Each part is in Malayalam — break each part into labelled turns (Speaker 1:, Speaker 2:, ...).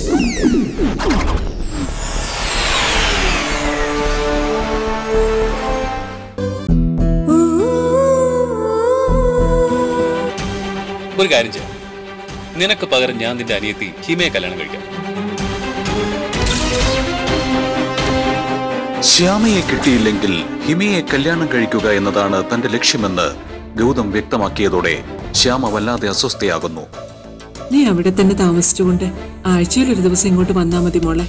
Speaker 1: ഒരു കാര്യം ചെയ്യാം നിനക്ക് പകരം ഞാൻ നിന്റെ അനിയത്തി ഹിമയെ കല്യാണം കഴിക്കാം
Speaker 2: ശ്യാമയെ കിട്ടിയില്ലെങ്കിൽ ഹിമയെ കല്യാണം കഴിക്കുക എന്നതാണ് തന്റെ ലക്ഷ്യമെന്ന് ഗൗതം വ്യക്തമാക്കിയതോടെ ശ്യാമ വല്ലാതെ അസ്വസ്ഥയാകുന്നു
Speaker 3: നീ അവിടെ തന്നെ താമസിച്ചുകൊണ്ട് ആഴ്ചയിൽ ഒരു ദിവസം ഇങ്ങോട്ട് വന്നാ മതി മോളെ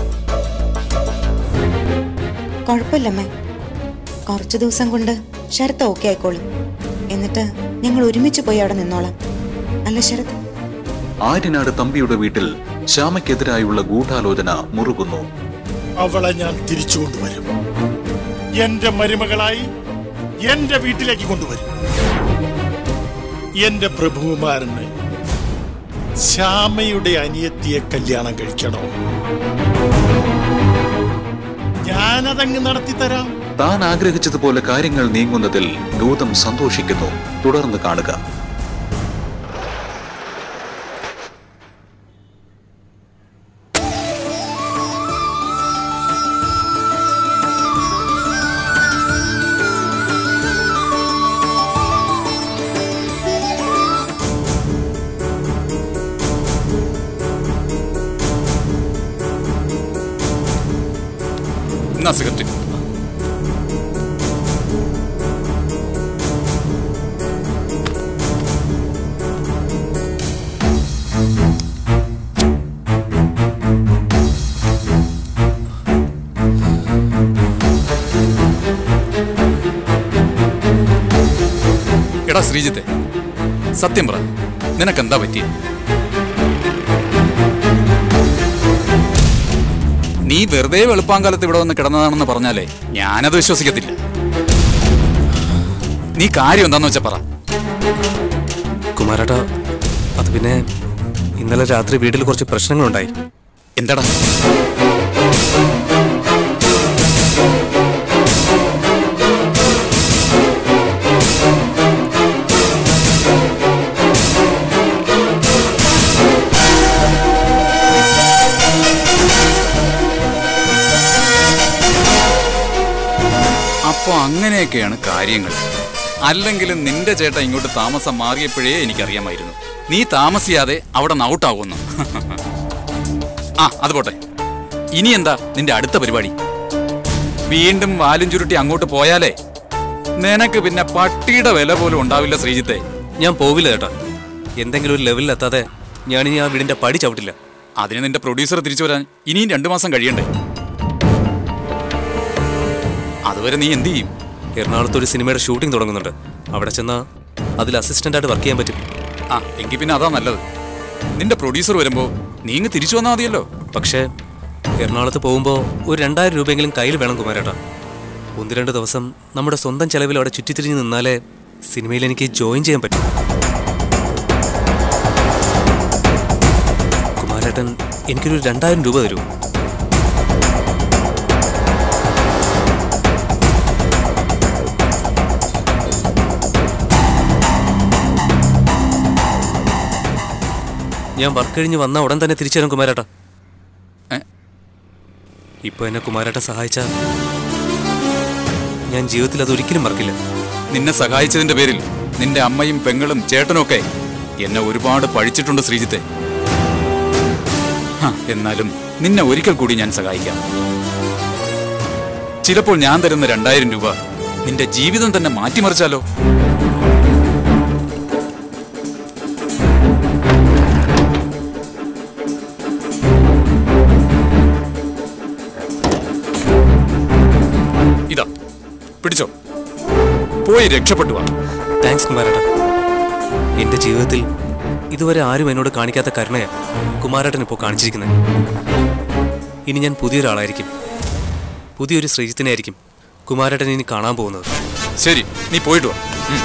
Speaker 4: കുഴപ്പമില്ലമ്മേ കുറച്ചു ദിവസം കൊണ്ട് ശരത്ത് ഓക്കെ ആയിക്കോളും എന്നിട്ട് ഞങ്ങൾ ഒരുമിച്ച് പോയി അവിടെ നിന്നോളാം അല്ല ശരത്
Speaker 2: ആര്യനാട് തമ്പിയുടെ വീട്ടിൽ ശ്യാമയ്ക്കെതിരായുള്ള ഗൂഢാലോചന മുറുകുന്നു
Speaker 5: അവളെ ഞാൻ തിരിച്ചു കൊണ്ടുവരും എന്റെ മരുമകളായി എന്റെ വീട്ടിലേക്ക് കൊണ്ടുവരും എന്റെ പ്രഭുകുമാരന് ശ്യാമയുടെ അനിയത്തിയെ കല്യാണം കഴിക്കണോ ഞാനതങ്ങ് നടത്തിത്തരാം
Speaker 2: താൻ ആഗ്രഹിച്ചതുപോലെ കാര്യങ്ങൾ നീങ്ങുന്നതിൽ ഗൗതം സന്തോഷിക്കുന്നു തുടർന്ന് കാണുക
Speaker 1: എന്നാ സിഗരറ്റ് എടാ ശ്രീജിത്തെ സത്യം പറ നിനക്കെന്താ പറ്റിയ നീ വെറുതെ വെളുപ്പാങ്കാലത്ത് ഇവിടെ വന്ന് കിടന്നതാണെന്ന് പറഞ്ഞാലേ ഞാനത് വിശ്വസിക്കത്തില്ല നീ കാര്യം എന്താന്ന് വെച്ചാ പറ
Speaker 6: കുമാരേട്ടാ അത് പിന്നെ ഇന്നലെ രാത്രി വീട്ടിൽ കുറച്ച് പ്രശ്നങ്ങളുണ്ടായി
Speaker 1: എന്താടാ അപ്പൊ അങ്ങനെയൊക്കെയാണ് കാര്യങ്ങൾ അല്ലെങ്കിലും നിന്റെ ചേട്ടൻ ഇങ്ങോട്ട് താമസം മാറിയപ്പോഴേ എനിക്കറിയാമായിരുന്നു നീ താമസിയാതെ അവിടെ നൗട്ടാകുന്നു ആ അത് പോട്ടെ ഇനി എന്താ നിന്റെ അടുത്ത പരിപാടി വീണ്ടും വാലും ചുരുട്ടി അങ്ങോട്ട് പോയാലേ നിനക്ക് പിന്നെ പട്ടിയുടെ വില പോലും ഉണ്ടാവില്ല ശ്രീജിത്തെ
Speaker 6: ഞാൻ പോവില്ല ചേട്ടാ എന്തെങ്കിലും ഒരു ലെവലിൽ എത്താതെ ഞാനിനി ആ വീടിന്റെ പടി ചവിട്ടില്ല
Speaker 1: അതിന് നിന്റെ പ്രൊഡ്യൂസർ തിരിച്ചു വരാൻ ഇനിയും രണ്ടു മാസം കഴിയണ്ടേ അതുവരെ നീ എന്ത് ചെയ്യും
Speaker 6: എറണാകുളത്ത് ഒരു സിനിമയുടെ ഷൂട്ടിംഗ് തുടങ്ങുന്നുണ്ട് അവിടെ ചെന്നാൽ അതിൽ അസിസ്റ്റന്റ് ആയിട്ട് വർക്ക് ചെയ്യാൻ പറ്റും
Speaker 1: ആ എങ്കിൽ പിന്നെ അതാ നല്ലത് നിന്റെ പ്രൊഡ്യൂസർ വരുമ്പോ നീ ഇങ്ങ് തിരിച്ചു വന്നാൽ മതിയല്ലോ
Speaker 6: പക്ഷേ എറണാകുളത്ത് പോകുമ്പോൾ ഒരു രണ്ടായിരം രൂപയെങ്കിലും കയ്യിൽ വേണം കുമാരേട്ടാ ഒന്ന് രണ്ട് ദിവസം നമ്മുടെ സ്വന്തം ചെലവിൽ അവിടെ ചുറ്റിത്തിരിഞ്ഞ് നിന്നാലേ സിനിമയിൽ എനിക്ക് ജോയിൻ ചെയ്യാൻ പറ്റും കുമാരേട്ടൻ എനിക്കൊരു രണ്ടായിരം രൂപ തരൂ ഞാൻ വർക്ക് കഴിഞ്ഞ് വന്ന ഉടൻ തന്നെ തിരിച്ചു തരാം കുമാരേട്ടാ
Speaker 1: ഏ?
Speaker 6: ഇപ്പൊ എന്നെ കുമാരേട്ട സഹായിച്ച ഞാൻ ജീവിതത്തിൽ അത് ഒരിക്കലും മറക്കില്ല
Speaker 1: നിന്നെ സഹായിച്ചതിന്റെ പേരിൽ നിന്റെ അമ്മയും പെങ്ങളും ചേട്ടനും ഒക്കെ എന്നെ ഒരുപാട് പഴിച്ചിട്ടുണ്ട് ശ്രീജിത്തെ ഹ, എന്നാലും നിന്നെ ഒരിക്കൽ കൂടി ഞാൻ സഹായിക്കാം ചിലപ്പോൾ ഞാൻ തരുന്ന രണ്ടായിരം രൂപ നിന്റെ ജീവിതം തന്നെ മാറ്റിമറിച്ചാലോ ഇതാ പിടിച്ചോ പോയി രക്ഷപ്പെട്ടു വാ
Speaker 6: താങ്ക്സ് കുമാരേട്ട എന്റെ ജീവിതത്തിൽ ഇതുവരെ ആരും എന്നോട് കാണിക്കാത്ത കരുണയാ കുമാരേട്ടൻ ഇപ്പോൾ കാണിച്ചിരിക്കുന്നത് ഇനി ഞാൻ പുതിയൊരാളായിരിക്കും പുതിയൊരു ശ്രീജിത്തിനെ ആയിരിക്കും കുമാരേട്ടൻ ഇനി കാണാൻ പോകുന്നത്
Speaker 1: ശരി നീ പോയിട്ട് വാ ഉം.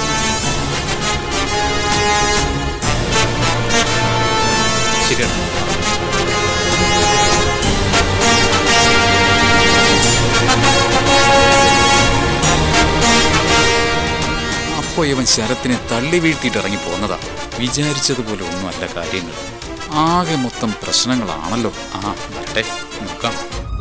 Speaker 6: ശരിയാണ്
Speaker 1: അപ്പോ ഇവൻ ശരത്തിനെ തള്ളി വീഴ്ത്തിയിട്ട് ഇറങ്ങി പോന്നതാ വിചാരിച്ചതുപോലെ ഒന്നുമല്ല കാര്യങ്ങൾ ആകെ മൊത്തം പ്രശ്നങ്ങളാണല്ലോ ആ വരട്ടെ നോക്കാം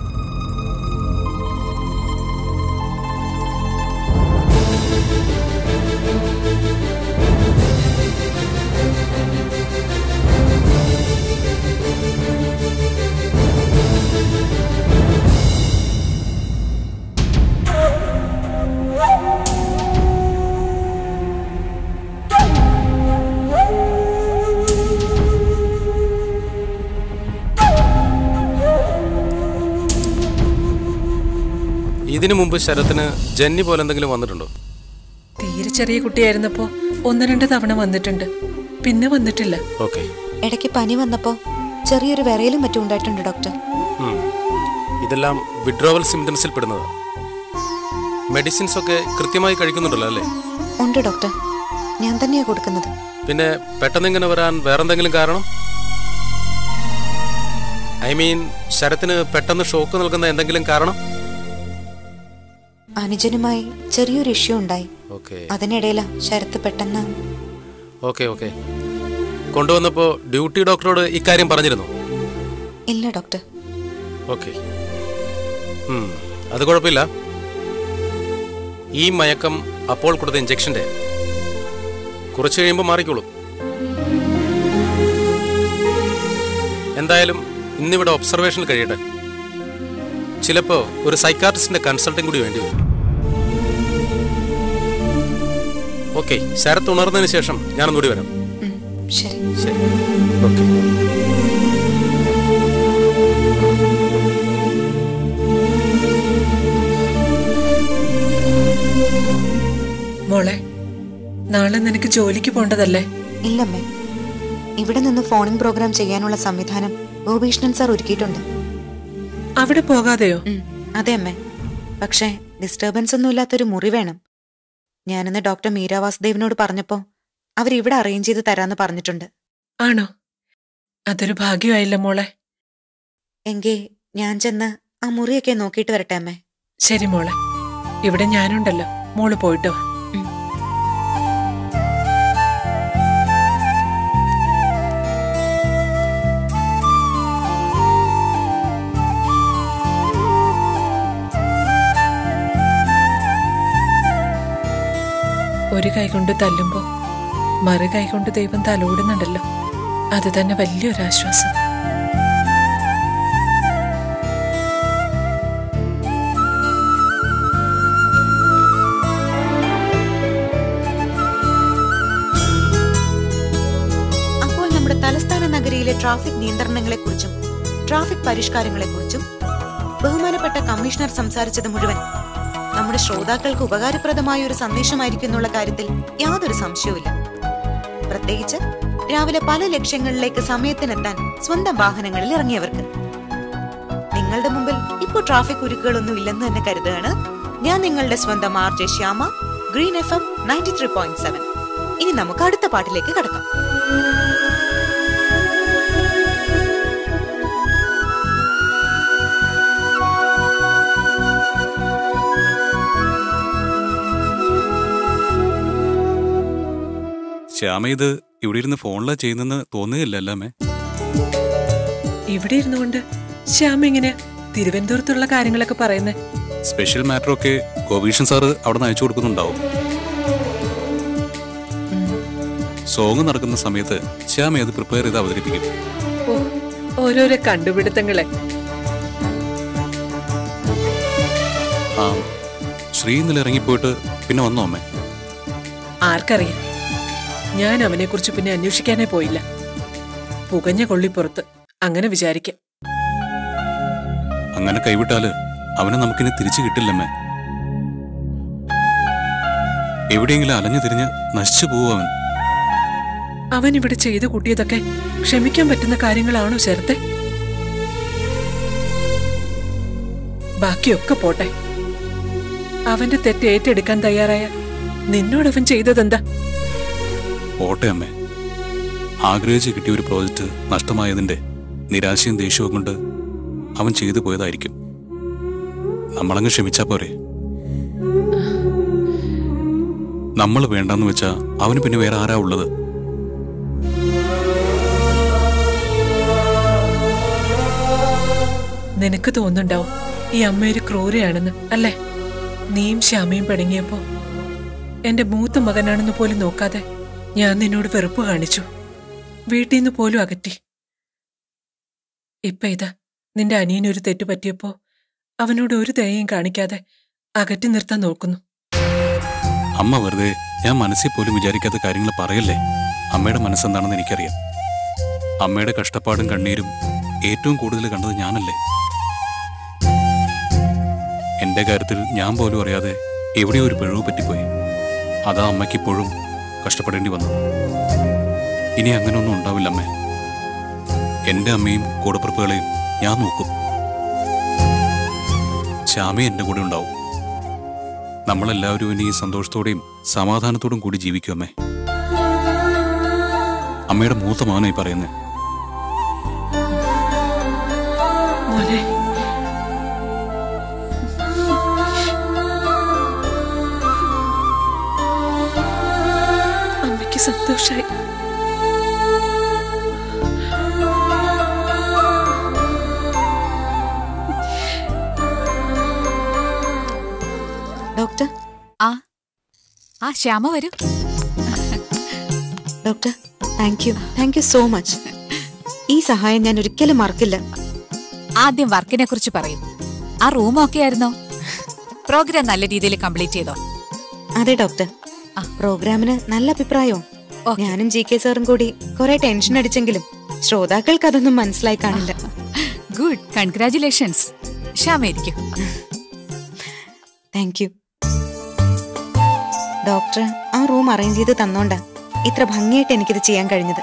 Speaker 6: ഇതിനു മുമ്പ് ശരത്തിന് ജന്നി പോലെ എന്തെങ്കിലും വന്നിട്ടുണ്ടോ
Speaker 3: തീരെ ചെറിയ കുട്ടിയായിരുന്നപ്പോ ഒന്ന് രണ്ട് തവണ വന്നിട്ടുണ്ട് പിന്നെ വന്നിട്ടില്ല
Speaker 6: ഓക്കെ
Speaker 4: ഇടയ്ക്ക് പനി വന്നപ്പോ ചെറിയൊരു വിറയലും മറ്റും ഉണ്ടായിട്ടുണ്ട് ഡോക്ടർ
Speaker 6: ഇതെല്ലാം വിഡ്രോവൽ സിംറ്റംസിൽ പെടുന്നത് മെഡിസിൻസ് ഒക്കെ കൃത്യമായി കഴിക്കുന്നുണ്ടല്ലോ അല്ലേ
Speaker 4: ഉണ്ട് ഡോക്ടർ ഞാൻ തന്നെയാ കൊടുക്കുന്നത്
Speaker 6: പിന്നെ പെട്ടെന്ന് ഇങ്ങനെ വരാൻ വേറെന്തെങ്കിലും കാരണം ഐ മീൻ ശരത്തിന് പെട്ടെന്ന് ഷോക്ക് നൽകുന്ന എന്തെങ്കിലും കാരണം
Speaker 4: അനുജനുമായി ചെറിയൊരു ഇഷ്യൂ ഉണ്ടായി
Speaker 6: ഓക്കെ
Speaker 4: അതിനിടയിലാ ശരത്ത് പെട്ടെന്ന്
Speaker 6: ഓക്കെ ഓക്കെ കൊണ്ടുവന്നപ്പോ ഡ്യൂട്ടി ഡോക്ടറോട് ഇക്കാര്യം പറഞ്ഞിരുന്നു
Speaker 4: ഇല്ല ഡോക്ടർ
Speaker 6: ഓക്കെ അത് കുഴപ്പമില്ല ഈ മയക്കം അപ്പോൾ കൊടുത്ത ഇഞ്ചക്ഷന്റെ കുറച്ച് കഴിയുമ്പോൾ മാറിക്കോളും എന്തായാലും ഇന്നിവിടെ ഒബ്സർവേഷനിൽ കഴിയട്ടെ ചിലപ്പോൾ ഒരു സൈക്കാട്രിസ്റ്റിന്റെ കൺസൾട്ടിങ് കൂടി വേണ്ടി വരും ഓക്കെ ശരത്ത് ഉണർന്നതിന് ശേഷം ഞാനൊന്നുകൂടി വരാം
Speaker 4: ഉം, ശരി
Speaker 6: ശരി ഓക്കെ
Speaker 3: മോളെ നാളെ നിനക്ക് ജോലിക്ക് പോണ്ടതല്ലേ
Speaker 4: ഇല്ലമ്മേ ഇവിടെ നിന്ന് ഫോണിംഗ് പ്രോഗ്രാം ചെയ്യാനുള്ള സംവിധാനം ഗോപീഷ്ണൻ സാർ ഒരുക്കിയിട്ടുണ്ട്
Speaker 3: അവിടെ പോകാതെയോ
Speaker 4: ഉം, അതെ അമ്മേ പക്ഷേ ഡിസ്റ്റർബൻസ് ഒന്നും ഇല്ലാത്തൊരു മുറി വേണം ഞാനിന്ന് ഡോക്ടർ മീര വാസുദേവിനോട് പറഞ്ഞപ്പോ അവരിവിടെ അറേഞ്ച് ചെയ്ത് തരാന്ന് പറഞ്ഞിട്ടുണ്ട്
Speaker 3: ആണോ അതൊരു ഭാഗ്യമായില്ല മോളെ
Speaker 4: എങ്കി ഞാൻ ചെന്ന് ആ മുറിയൊക്കെ നോക്കിയിട്ട് വരട്ടെ അമ്മേ
Speaker 3: ശരി മോളെ ഇവിടെ ഞാനുണ്ടല്ലോ മോള് പോയിട്ട് വാ
Speaker 4: ഉം.
Speaker 3: ഒരു കൈകൊണ്ട് തല്ലുമ്പോ മറു കൈകൊണ്ട് ദൈവം തലോടുന്നുണ്ടല്ലോ അത് തന്നെ വലിയൊരു ആശ്വാസം
Speaker 4: അപ്പോൾ നമ്മുടെ തലസ്ഥാന നഗരിയിലെ ട്രാഫിക് നിയന്ത്രണങ്ങളെക്കുറിച്ചും ട്രാഫിക് പരിഷ്കാരങ്ങളെക്കുറിച്ചും ബഹുമാനപ്പെട്ട കമ്മീഷണർ സംസാരിച്ചത് മുഴുവൻ നമ്മുടെ ശ്രോതാക്കൾക്ക് ഉപകാരപ്രദമായ ഒരു സന്ദേശമായിരിക്കും എന്നുള്ള കാര്യത്തിൽ യാതൊരു സംശയവുമില്ല പ്രത്യേകിച്ച് രാവിലെ പല ലക്ഷ്യങ്ങളിലേക്ക് സമയത്തിനെത്താൻ സ്വന്തം വാഹനങ്ങളിൽ ഇറങ്ങിയവർക്ക് നിങ്ങളുടെ മുമ്പിൽ ഇപ്പോൾ ട്രാഫിക് കുരുക്കുകളൊന്നും ഇല്ലെന്ന് തന്നെ കരുതുകയാണ് ഞാൻ നിങ്ങളുടെ സ്വന്തം R J Shyama green F M ninety three point seven ഇനി നമുക്ക് അടുത്ത പാട്ടിലേക്ക് കടക്കാം
Speaker 1: ശ്യാമ ഇത് ഇവിടെ ഇരുന്ന് ഫോണിലാ ചെയ്യുന്നെന്ന് തോന്നുകയില്ലല്ലോ അമ്മേ
Speaker 3: ഇവിടെ ഇരുന്നുകൊണ്ട് ശ്യാം ഇങ്ങനെ തിരുവനന്തപുരത്തുള്ള കാര്യങ്ങളൊക്കെ പറയുന്നേ
Speaker 1: സ്പെഷ്യൽ മാറ്ററൊക്കെ ഗോപീഷൻ സാറ് അവിടെ നിന്ന് അയച്ചു കൊടുക്കുന്നുണ്ടാവും സോങ് നടക്കുന്ന സമയത്ത് ശ്യാമ അത് പ്രിപ്പയർ ചെയ്ത് അവതരിപ്പിക്കും
Speaker 3: ഓ ഓരോരോ കണ്ടുപിടുത്തങ്ങളെ
Speaker 1: ആ ശ്രീ ഇന്നലെ ഇറങ്ങിപ്പോയിട്ട് പിന്നെ വന്നോ അമ്മേ
Speaker 3: ആർക്കറിയാം ഞാൻ അവനെക്കുറിച്ച് പിന്നെ അന്വേഷിക്കാനേ പോയില്ല പുകഞ്ഞ കൊള്ളിപ്പുറത്ത് അങ്ങനെ വിചാരിക്കാം
Speaker 1: അങ്ങനെ കൈവിട്ടാല് അവനെ നമുക്കിനി തിരിച്ചു കിട്ടില്ലമ്മേ എവിടെയെങ്കിലും അലഞ്ഞു തിരിഞ്ഞ് നശിച്ചു പോവും അവൻ
Speaker 3: അവൻ ഇവിടെ ചെയ്തു കൂട്ടിയതൊക്കെ ക്ഷമിക്കാൻ പറ്റുന്ന കാര്യങ്ങളാണോ ശരത്തെ ബാക്കിയൊക്കെ പോട്ടെ അവന്റെ തെറ്റ് ഏറ്റെടുക്കാൻ തയ്യാറായ നിന്നോടവൻ ചെയ്തതെന്താ
Speaker 1: ഓട്ടെ അമ്മേ ആഗ്രഹിച്ച് കിട്ടിയ ഒരു പ്രോജക്റ്റ് നഷ്ടമായതിന്റെ നിരാശയും ദേഷ്യവും കൊണ്ട് അവൻ ചെയ്തു പോയതായിരിക്കും നമ്മളങ്ങ് ക്ഷമിച്ചാ പോരെ നമ്മൾ വേണ്ടെന്ന് വെച്ചാ അവന് പിന്നെ വേറെ ആരാ ഉള്ളത്
Speaker 3: നിനക്ക് തോന്നുന്നുണ്ടാവും ഈ അമ്മ ഒരു ക്രൂരയാണെന്ന് അല്ലേ നീയും ശ്യാമയും പിണങ്ങിയപ്പോ എന്റെ മൂത്ത മകനാണെന്ന് പോലും നോക്കാതെ ഞാൻ നിന്നോട് വെറുപ്പ് കാണിച്ചു വീട്ടിൽ നിന്ന് പോലും അകറ്റി ഇപ്പൊ ഇതാ നിന്റെ അനിയനൊരു തെറ്റ് പറ്റിയപ്പോ അവനോട് ഒരു ദയയും കാണിക്കാതെ അകറ്റി നിർത്താൻ നോക്കുന്നു
Speaker 1: അമ്മ വെറുതെ ഞാൻ മനസ്സിൽ പോലും വിചാരിക്കാത്ത കാര്യങ്ങൾ പറയല്ലേ അമ്മയുടെ മനസ്സെന്താണെന്ന് എനിക്കറിയാം അമ്മയുടെ കഷ്ടപ്പാടും കണ്ണീരും ഏറ്റവും കൂടുതൽ കണ്ടത് ഞാനല്ലേ എന്റെ കാര്യത്തിൽ ഞാൻ പോലും അറിയാതെ എവിടെയോ ഒരു പിഴവ് പറ്റിപ്പോയി അതാ അമ്മയ്ക്ക് ഇപ്പോഴും കഷ്ടപ്പെടേണ്ടി വന്നു ഇനി അങ്ങനെയൊന്നും ഉണ്ടാവില്ല അമ്മേ എന്റെ അമ്മയും കൂടപ്പിറപ്പുകളെയും ഞാൻ നോക്കും ശ്യാമ എന്റെ കൂടെ ഉണ്ടാവും നമ്മളെല്ലാവരും ഇനി സന്തോഷത്തോടെയും സമാധാനത്തോടും കൂടി ജീവിക്കും അമ്മേ അമ്മയുടെ മൂത്ത മകനായി പറയുന്നത്
Speaker 3: മോനെ അമ്മയ്ക്ക് സന്തോഷായി
Speaker 4: ഡോക്ടർ
Speaker 7: ആ ആ ശ്യാമ വരൂ
Speaker 4: doctor thank you thank you so much ഈ സഹായം ഞാൻ ഒരിക്കലും മറക്കില്ല
Speaker 7: ആദ്യം വർക്കിനെ കുറിച്ച് പറയൂ ആ റൂം ഒക്കെ ആയിരുന്നോ പ്രോഗ്രാം നല്ല രീതിയിൽ കംപ്ലീറ്റ് ചെയ്തോ
Speaker 4: അതെ ഡോക്ടർ
Speaker 7: ആ.
Speaker 4: പ്രോഗ്രാമിന് നല്ല അഭിപ്രായവും
Speaker 7: ഓക്കേ.
Speaker 4: ഞാനും ജി കെ സാറും കൂടി കുറെ ടെൻഷൻ അടിച്ചെങ്കിലും ശ്രോതാക്കൾക്ക് അതൊന്നും മനസ്സിലായി കാണില്ല
Speaker 7: ഗുഡ് കൺഗ്രാറ്റുലേഷൻസ് ശ്യാമ ഇരിക്കും
Speaker 4: താങ്ക് യു ഡോക്ടർ ആ റൂം അറേഞ്ച് ചെയ്ത് തന്നോണ്ടാ ഇത്ര ഭംഗിയായിട്ട് എനിക്കിത് ചെയ്യാൻ കഴിഞ്ഞത്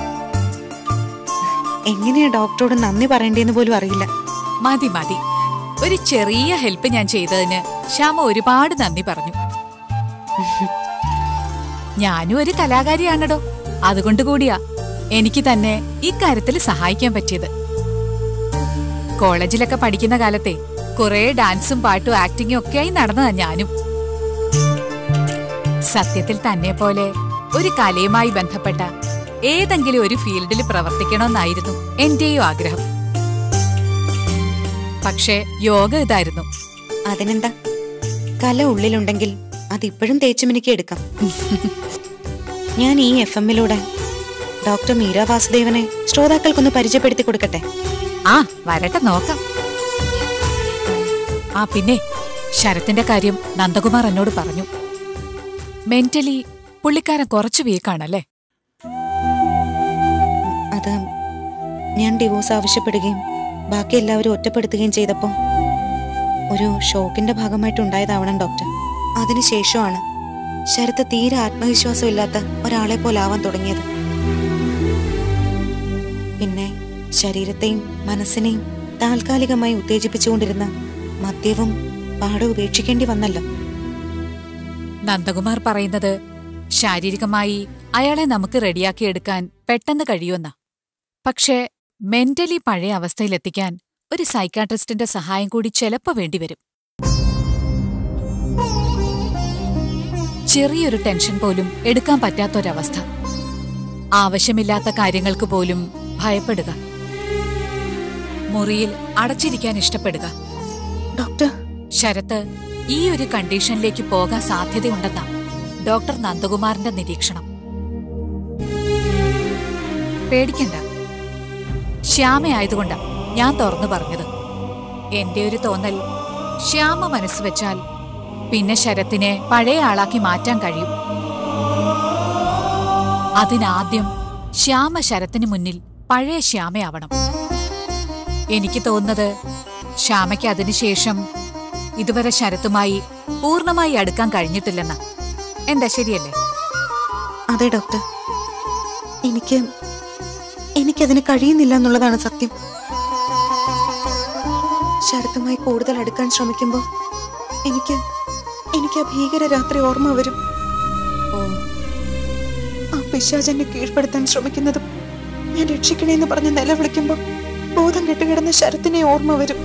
Speaker 4: എങ്ങനെയാ ഡോക്ടറോട് നന്ദി പറയേണ്ടതെന്ന് പോലും അറിയില്ല
Speaker 7: മതി മതി ഒരു ചെറിയ ഹെൽപ്പ് ഞാൻ ചെയ്തതിന് ശ്യാമ ഒരുപാട് നന്ദി പറഞ്ഞു ഞാനും ഒരു കലാകാരിയാണടോ അതുകൊണ്ട് കൂടിയാ എനിക്ക് തന്നെ ഇക്കാര്യത്തിൽ സഹായിക്കാൻ പറ്റിയത് കോളേജിലൊക്കെ പഠിക്കുന്ന കാലത്തെ കുറെ ഡാൻസും പാട്ടും ആക്ടിങ്ങും ഒക്കെയായി നടന്നതാ ഞാനും സത്യത്തിൽ തന്നെ പോലെ ഒരു കലയുമായി ബന്ധപ്പെട്ട ഏതെങ്കിലും ഒരു ഫീൽഡിൽ പ്രവർത്തിക്കണമെന്നായിരുന്നു എന്റെയും ആഗ്രഹം പക്ഷേ യോഗ ഇതായിരുന്നു
Speaker 4: അതിനെന്താ കല ഉള്ളിലുണ്ടെങ്കിൽ അതിപ്പോഴും തേച്ചുമിനിക്ക് എടുക്കാം ഞാൻ ഈ എഫ് എമ്മിലൂടെ ഡോക്ടർ മീര വാസുദേവനെ ശ്രോതാക്കൾക്കൊന്ന് പരിചയപ്പെടുത്തി കൊടുക്കട്ടെ
Speaker 7: ആ വരട്ടെ നോക്കാം ആ പിന്നെ ശരത്തിന്റെ കാര്യം നന്ദകുമാർ എന്നോട് പറഞ്ഞു മെന്റലി പുള്ളിക്കാരൻ കുറച്ച് വീക്കാണല്ലേ
Speaker 4: അത് ഞാൻ ഡിവോഴ്സ് ആവശ്യപ്പെടുകയും ബാക്കി എല്ലാവരും ഒറ്റപ്പെടുത്തുകയും ചെയ്തപ്പോൾ ഒരു ഷോക്കിന്റെ ഭാഗമായിട്ടുണ്ടായതാവണം ഡോക്ടർ അതിനുശേഷമാണ് ശരത്ത് തീരെ ആത്മവിശ്വാസമില്ലാത്ത ഒരാളെ പോലെ ആവാൻ തുടങ്ങിയത് പിന്നെ ശരീരത്തെയും മനസ്സിനെയും താൽക്കാലികമായി ഉത്തേജിപ്പിച്ചുകൊണ്ടിരുന്ന മദ്യവും പാടെ ഉപേക്ഷിക്കേണ്ടി വന്നല്ലോ
Speaker 7: നന്ദകുമാർ പറയുന്നത് ശാരീരികമായി അയാളെ നമുക്ക് റെഡിയാക്കിയെടുക്കാൻ പെട്ടെന്ന് കഴിയുമെന്നാ പക്ഷേ മെന്റലി പഴയ അവസ്ഥയിലെത്തിക്കാൻ ഒരു സൈക്കാട്രിസ്റ്റിന്റെ സഹായം കൂടി ചിലപ്പോ വേണ്ടിവരും ചെറിയൊരു ടെൻഷൻ പോലും എടുക്കാൻ പറ്റാത്തൊരവസ്ഥ ആവശ്യമില്ലാത്ത കാര്യങ്ങൾക്ക് പോലും ഭയപ്പെടുക മുറിയിൽ അടച്ചിരിക്കാൻ ഇഷ്ടപ്പെടുക
Speaker 4: ഡോക്ടർ
Speaker 7: ശരത്ത് ഈ ഒരു കണ്ടീഷനിലേക്ക് പോകാൻ സാധ്യതയുണ്ടെന്നാ ഡോക്ടർ നന്ദകുമാറിന്റെ നിരീക്ഷണം പേടിക്കണ്ട ശ്യാമയായതുകൊണ്ടാ ഞാൻ തുറന്നു പറഞ്ഞത് എന്റെ ഒരു തോന്നൽ ശ്യാമ മനസ്സ് വെച്ചാൽ പിന്നെ ശരത്തിനെ പഴയ ആളാക്കി മാറ്റാൻ കഴിയും അതിനാദ്യം ശ്യാമ ശരത്തിന് മുന്നിൽ പഴയ ശ്യാമയാവണം എനിക്ക് തോന്നുന്നത് ശ്യാമയ്ക്ക് അതിനുശേഷം ഇതുവരെ ശരത്തുമായി പൂർണ്ണമായി അടുക്കാൻ കഴിഞ്ഞിട്ടില്ലെന്ന എന്താ ശരിയല്ലേ
Speaker 4: അതെ ഡോക്ടർ എനിക്ക് എനിക്കതിന് കഴിയുന്നില്ല എന്നുള്ളതാണ് സത്യം ശരത്തുമായി കൂടുതൽ അടുക്കാൻ ശ്രമിക്കുമ്പോൾ എനിക്ക് എനിക്ക് ആ ഭീകര രാത്രി ഓർമ്മ വരും
Speaker 7: ഓ
Speaker 4: ആ പിശാചെന്നെ കീഴ്പ്പെടുത്താൻ ശ്രമിക്കുന്നതും ഞാൻ രക്ഷിക്കണേന്ന് പറഞ്ഞ് നിലവിളിക്കുമ്പോൾ ബോധം കെട്ടുകിടന്ന ശരത്തിനെ ഓർമ്മ വരും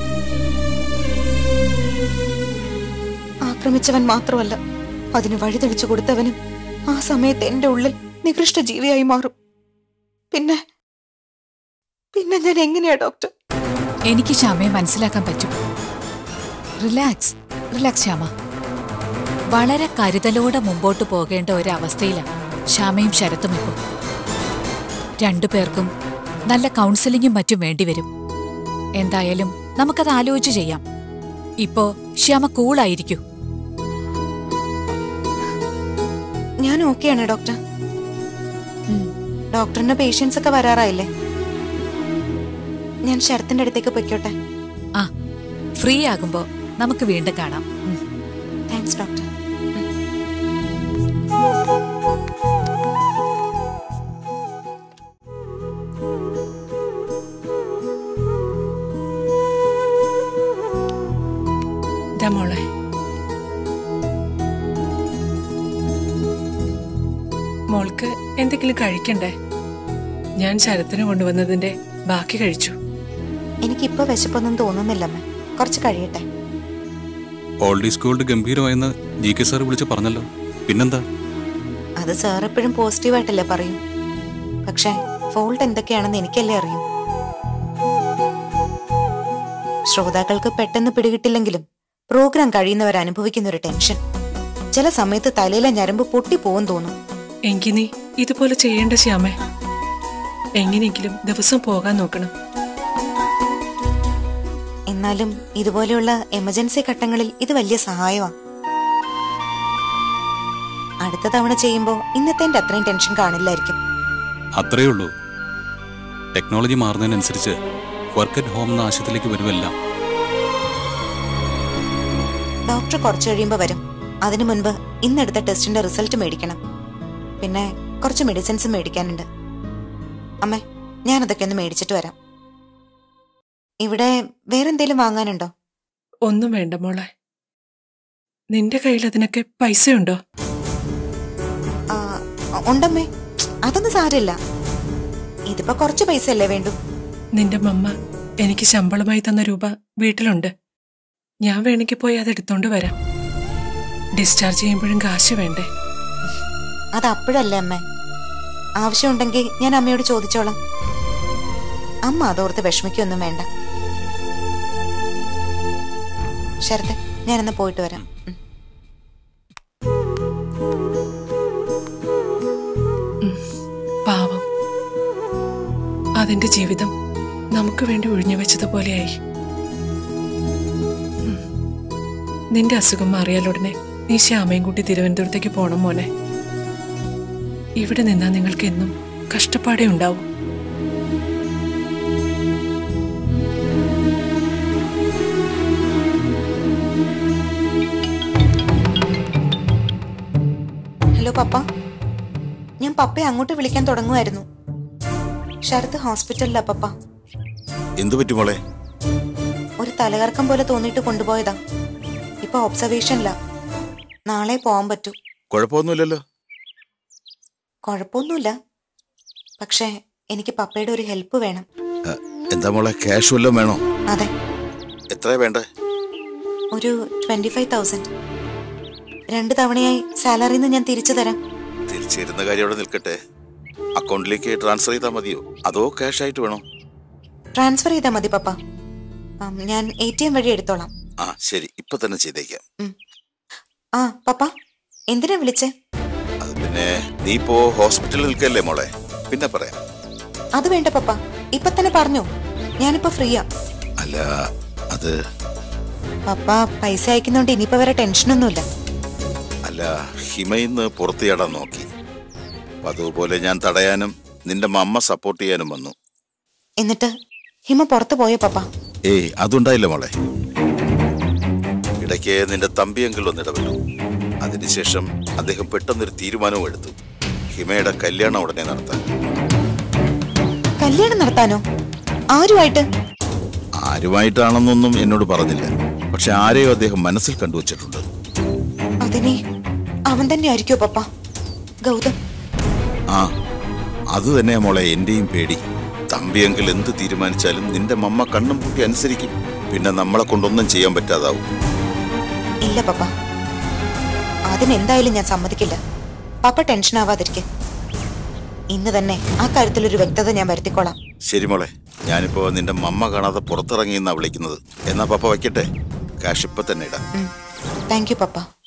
Speaker 4: ആക്രമിച്ചവൻ മാത്രമല്ല അതിന് വഴിതെളിച്ചു കൊടുത്തവനും ആ സമയത്ത് എന്റെ ഉള്ളിൽ നികൃഷ്ട ജീവിയായി മാറും പിന്നെ പിന്നെ ഞാൻ എങ്ങനെയാ ഡോക്ടർ
Speaker 7: എനിക്ക് ശ്യാമയെ മനസ്സിലാക്കാൻ പറ്റും റിലാക്സ് റിലാക്സ് ശ്യാമ വളരെ കരുതലോടെ മുമ്പോട്ട് പോകേണ്ട ഒരവസ്ഥയിലാണ് ശ്യാമയും ശരത്തും ഇപ്പോൾ രണ്ടുപേർക്കും നല്ല കൗൺസിലിങ്ങും മറ്റും വേണ്ടിവരും എന്തായാലും നമുക്കത് ആലോചിച്ച് ചെയ്യാം ഇപ്പോ ശ്യാമ കൂളായിരിക്കൂ
Speaker 4: ഞാൻ ഓക്കെയാണ് ഡോക്ടർ ഡോക്ടറിന്റെ പേഷ്യൻസ് ഒക്കെ വരാറായില്ലേ ഞാൻ ശരത്തിന്റെ അടുത്തേക്ക് പൊയ്ക്കോട്ടെ
Speaker 7: ആ ഫ്രീ ആകുമ്പോ നമുക്ക് വീണ്ടും കാണാം ഉം.
Speaker 4: താങ്ക്സ് ഡോക്ടർ
Speaker 3: ഇതാ മോളെ മോൾക്ക് എന്തെങ്കിലും കഴിക്കണ്ടേ ഞാൻ ശരത്തിന് കൊണ്ടുവന്നതിന്റെ ബാക്കി കഴിച്ചു
Speaker 4: എനിക്കിപ്പോ വിശപ്പൊന്നും തോന്നുന്നില്ല അമ്മ കുറച്ച് കഴിയട്ടെ
Speaker 1: ഓൾഡ് ഈസ് ഗോൾഡ് ഗംഭീരമായെന്ന് ജി കെ സാർ വിളിച്ച് പറഞ്ഞല്ലോ പിന്നെന്താ
Speaker 4: അത് സാർ എപ്പോഴും പോസിറ്റീവായിട്ടല്ലേ പറയൂ പക്ഷേ ഫോൾട്ട് എന്തൊക്കെയാണെന്ന് എനിക്കല്ലേ അറിയൂ ശ്രോതാക്കൾക്ക് പെട്ടെന്ന് പിടികിട്ടില്ലെങ്കിലും പ്രോഗ്രാം കഴിയുന്നവർ അനുഭവിക്കുന്ന ഒരു ടെൻഷൻ ചില സമയത്ത് തലയിലെ ഞരമ്പ് പൊട്ടിപ്പോവും തോന്നും
Speaker 3: എങ്കി നീ ഇതുപോലെ ചെയ്യേണ്ട ശ്യാമേ എങ്ങനെയെങ്കിലും ദിവസം പോകാൻ നോക്കണം
Speaker 4: എന്നാലും ഇതുപോലെയുള്ള എമർജൻസി ഘട്ടങ്ങളിൽ ഇത് വലിയ സഹായമാണ് അടുത്ത തവണ ചെയ്യുമ്പോൾ ഇന്നത്തെ അത്രയും ടെൻഷൻ കാണില്ലായിരിക്കും
Speaker 1: അത്രയേ ഉള്ളൂ ടെക്നോളജി മാറുന്നതിനനുസരിച്ച് വർക്ക് അറ്റ് ഹോം എന്ന ആശയത്തിലേക്ക് വരുമെല്ലാം
Speaker 4: ഡോക്ടർ കുറച്ച് കഴിയുമ്പോൾ വരും അതിനു മുൻപ് ഇന്നെടുത്ത ടെസ്റ്റിന്റെ റിസൾട്ട് മേടിക്കണം പിന്നെ കുറച്ച് മെഡിസിൻസും മേടിക്കാനുണ്ട് അമ്മേ ഞാനതൊക്കെ ഒന്ന് മേടിച്ചിട്ട് വരാം ഇവിടെ വേറെന്തേലും വാങ്ങാനുണ്ടോ
Speaker 3: ഒന്നും വേണ്ട മോളെ നിന്റെ കയ്യിൽ അതിനൊക്കെ പൈസയുണ്ടോ
Speaker 4: ആ, ഉണ്ടമ്മേ അതൊന്നും സാരമില്ല ഇതിപ്പോ കുറച്ച് പൈസ അല്ലേ വേണ്ടു
Speaker 3: നിന്റെ മമ്മ എനിക്ക് ശമ്പളമായി തന്ന രൂപ വീട്ടിലുണ്ട് ഞാൻ വേണമെങ്കിൽ പോയി അത് എടുത്തോണ്ട് വരാം ഡിസ്ചാർജ് ചെയ്യുമ്പോഴും കാശ് വേണ്ടേ
Speaker 4: അത് അപ്പോഴല്ലേ അമ്മേ ആവശ്യമുണ്ടെങ്കിൽ ഞാൻ അമ്മയോട് ചോദിച്ചോളാം അമ്മ അതോർത്ത് വിഷമിക്കൊന്നും വേണ്ട ശരത്തെ ഞാനെന്ന് പോയിട്ട് വരാം ഉം.
Speaker 3: പാവം അതിന്റെ ജീവിതം നമുക്ക് വേണ്ടി ഒഴിഞ്ഞു വെച്ചതുപോലെയായി ഉം. നിന്റെ അസുഖം മാറിയാലുടനെ നീ ശ്യാമയും കൂട്ടി തിരുവനന്തപുരത്തേക്ക് പോണം മോനെ ഇവിടെ നിന്നാ നിങ്ങൾക്ക് എന്നും കഷ്ടപ്പാടേ ഉണ്ടാവും
Speaker 4: ഹലോ പപ്പ ഞാൻ പപ്പയെ അങ്ങോട്ട് വിളിക്കാൻ തുടങ്ങുമായിരുന്നു ശരത്ത് ഹോസ്പിറ്റലിലാ പപ്പ
Speaker 8: എന്തു പറ്റി മോളെ
Speaker 4: ഒരു തലകറക്കം പോലെ തോന്നിയിട്ട് കൊണ്ടുപോയതാ ഇപ്പൊ ഒബ്സർവേഷനില്ല നാളെ പോവാൻ പറ്റൂ
Speaker 8: കുഴപ്പമൊന്നുമില്ലല്ലോ
Speaker 4: കുഴപ്പമൊന്നുമില്ല പക്ഷേ എനിക്ക് പപ്പയുടെ ഒരു ഹെൽപ്പ് വേണം
Speaker 8: ആ, എന്താ മോളെ ക്യാഷ് വല്ലതും വേണോ
Speaker 4: അതെ
Speaker 8: എത്രയാ വേണ്ടേ
Speaker 4: ഒരു ട്വന്റി ഫൈവ് തൗസൻഡ് രണ്ട് തവണയായി സാലറിന്ന് ഞാൻ തിരിച്ചു തരാം
Speaker 8: തിരിച്ചു തരുന്ന കാര്യം അവിടെ നിൽക്കട്ടെ അക്കൗണ്ടിലേക്ക് ട്രാൻസ്ഫർ ചെയ്താൽ മതിയോ അതോ ക്യാഷ് ആയിട്ട് വേണോ
Speaker 4: ട്രാൻസ്ഫർ ചെയ്താൽ മതി പപ്പ ആം, ഞാൻ എ ടി എം വഴി എടുത്തോളാം
Speaker 8: ആ ശരി ഇപ്പൊ തന്നെ ചെയ്തേക്കാം
Speaker 4: ഉം. ആ പപ്പ എന്തിനാ വിളിച്ചേ
Speaker 8: അത് പിന്നെ നീ ഇപ്പോ ഹോസ്പിറ്റലിൽ നിൽക്കല്ലേ മോളെ പിന്നെ പറയാം
Speaker 4: അത് വേണ്ട പപ്പ ഇപ്പൊ തന്നെ പറഞ്ഞു ഞാനിപ്പോ ഫ്രീയാ
Speaker 8: അല്ല അത്
Speaker 4: പപ്പ പൈസ അയക്കുന്നോണ്ട് ഇനിയിപ്പോ വേറെ ടെൻഷനൊന്നുമില്ല
Speaker 8: അല്ല ഹിമയിന്ന് പുറത്തു ചാടാൻ നോക്കി അപ്പൊ അതുപോലെ ഞാൻ തടയാനും നിന്റെ മമ്മ സപ്പോർട്ട് ചെയ്യാനും വന്നു
Speaker 4: എന്നിട്ട് ഹിമ പുറത്തു പോയോ പപ്പ
Speaker 8: ഏയ് അതുണ്ടായില്ല മോളെ ഇടയ്ക്ക് നിന്റെ തമ്പിയെങ്കിൽ ഒന്ന് ഇടപെട്ടു അതിനുശേഷം അദ്ദേഹം പെട്ടെന്നൊരു തീരുമാനവും എടുത്തു ഹിമയുടെ കല്യാണം ഉടനെ നടത്താൻ
Speaker 4: കല്യാണം നടത്താനോ ആരുമായിട്ട്
Speaker 8: ആരുമായിട്ടാണെന്നൊന്നും എന്നോട് പറഞ്ഞില്ല പക്ഷെ ആരെയോ അദ്ദേഹം മനസ്സിൽ കണ്ടുവച്ചിട്ടുണ്ട്
Speaker 4: അതിനെ അവൻ തന്നെ ആയിരിക്കോ പപ്പ ഗൗതം
Speaker 8: ആ അത് തന്നെയാ മോളെ എന്റെയും പേടി തമ്പിയെങ്കിൽ എന്ത് തീരുമാനിച്ചാലും നിന്റെ മമ്മ കണ്ണും പൂട്ടി അനുസരിക്കും പിന്നെ നമ്മളെ കൊണ്ടൊന്നും ചെയ്യാൻ പറ്റാതാവും
Speaker 4: ഇല്ല പപ്പ അതിനെന്തായാലും ഞാൻ സമ്മതിക്കില്ല പപ്പ ടെൻഷൻ ആവാതിരിക്കെ ഇന്ന് തന്നെ ആ കാര്യത്തിൽ ഒരു വ്യക്തത ഞാൻ വരുത്തിക്കോളാം
Speaker 8: ശരി മോളെ ഞാനിപ്പോ നിന്റെ മമ്മ കാണാതെ പുറത്തിറങ്ങി എന്നാ വിളിക്കുന്നത് എന്നാ പപ്പ വയ്ക്കട്ടെ കാശ് ഇപ്പൊ തന്നെ ഇടാം
Speaker 4: താങ്ക് യു പപ്പ